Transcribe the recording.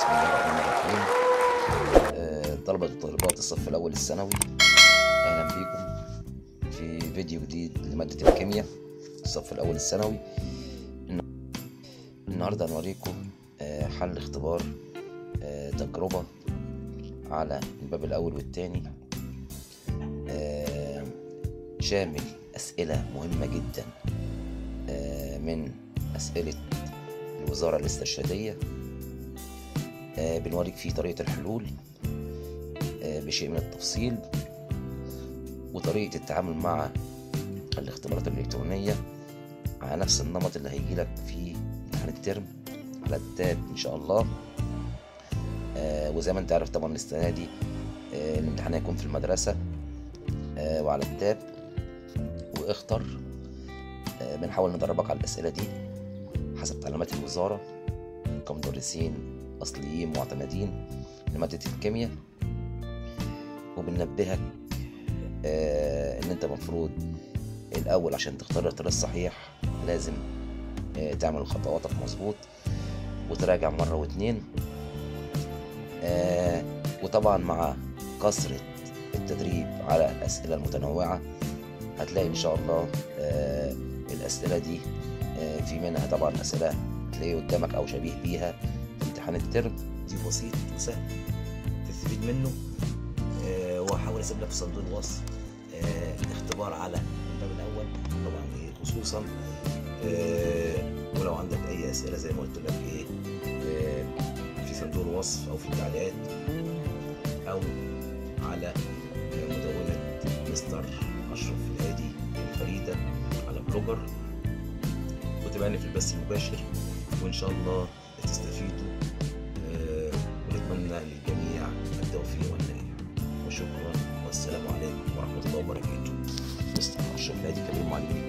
بسم الله الرحمن الرحيم آه، طلبة وطالبات الصف الأول الثانوي أهلا بيكم في فيديو جديد لمادة الكيمياء الصف الأول الثانوي الن- النهاردة هنوريكم آه، حل اختبار آه، تجربة على الباب الأول والتاني آه، شامل أسئلة مهمة جدا آه، من أسئلة الوزارة الاسترشادية آه، بنوريك فيه طريقة الحلول آه، بشيء من التفصيل وطريقة التعامل مع الاختبارات الإلكترونية على نفس النمط اللي هيجيلك في امتحان الترم على التاب إن شاء الله آه، وزي ما أنت عارف طبعا السنة دي آه، الامتحان هيكون في المدرسة آه، وعلى التاب واختر آه، بنحاول ندربك على الأسئلة دي حسب تعليمات الوزارة كمدرسين أصليين معتمدين لمادة الكيمياء وبننبهك آه إن أنت المفروض الأول عشان تختار الاختيار الصحيح لازم آه تعمل خطواتك مظبوط وتراجع مرة واتنين آه وطبعا مع كثرة التدريب على الأسئلة المتنوعة هتلاقي إن شاء الله آه الأسئلة دي آه في منها طبعا أسئلة تلاقيه قدامك أو شبيه بيها في امتحان الترم دي بسيط وسهل تستفيد منه آه وهحاول اسيب لك في صندوق الوصف آه الاختبار على الباب الاول طبعا ايه خصوصا آه ولو عندك اي اسئله زي ما قلت لك ايه آه في صندوق الوصف او في التعليقات او على آه مدونه مستر اشرف الهادي الفريده على بلوجر وتابعني في البث المباشر وان شاء الله تستفيدوا آه، ونتمنى للجميع التوفيق والنجاح وشكرا والسلام عليكم ورحمه الله وبركاته مستر أشرف هادي كبير معلمين